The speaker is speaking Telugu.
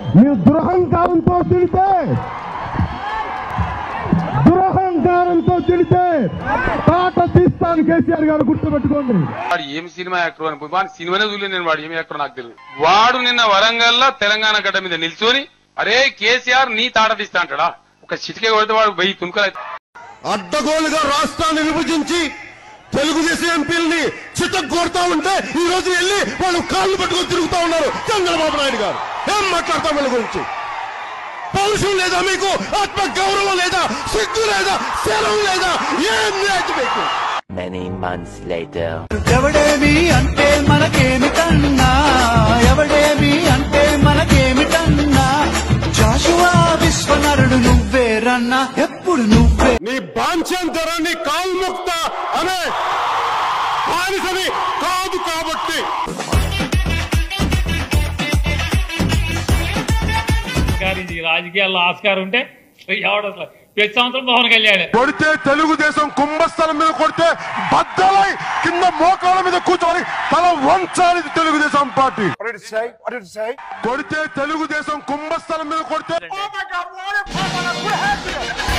మీరు దురహంకారంతో తిడితే దురహంకారంతో తిడితే తాట తీస్తాను కేసీఆర్ గారు గుర్తుపెట్టుకోండి వాడు ఏం సినిమా యాక్టర్ అని వాడు సినిమానే చూడలేదు నేను వాడు ఏం యాక్టర్ నాకు తెలియదు వాడు నిన్న వరంగల్లో తెలంగాణ గడ్డ మీద నిల్చొని అరే కేసీఆర్ నీ తాట తీస్తా అంటాడా ఒక చిటికే కొడితే వాడు వెయ్యి తునుకలు అడ్డగోలుగా రాష్ట్రాన్ని విభజించి తెలుగుదేశం ఎంపీలని చిత్తగొడతా ఉంటే ఈ రోజు వెళ్ళి వాళ్ళు కాళ్ళు పట్టుకొని తిరుగుతా ఉన్నారు చంద్రబాబు నాయుడు గారు ఏం మాట్లాడతాం వీళ్ళ గురించి పౌరుషం లేదా మీకు ఆత్మ గౌరవం లేదా సిగ్గు లేదా శరం లేదా ఏం లేదు మీకు Many months later. ఎవడేమి అంటే మనకేమిటన్నా ఎవడేమి అంటే మనకేమిటన్నా జాషువా విశ్వనరుడు నువ్వేరన్నా ఎప్పుడు నువ్వే నీ బాంఛంతరాన్ని కాల్ముక్త అనే బానిసని కాదు కాబట్టి ఆస్కార్ ఇది రాజకీయాల్లో ఆస్కార్ ఉంటే ఎవడు అసలు ప్రతి సంవత్సరం పవన్ కళ్యాణ్ కొడితే తెలుగుదేశం కుంభస్థలం మీద కొడితే బద్దలై కింద మోకాల మీద కూర్చొని తల వంచాలి తెలుగుదేశం పార్టీ కొడితే తెలుగుదేశం కుంభస్థలం మీద కొడితే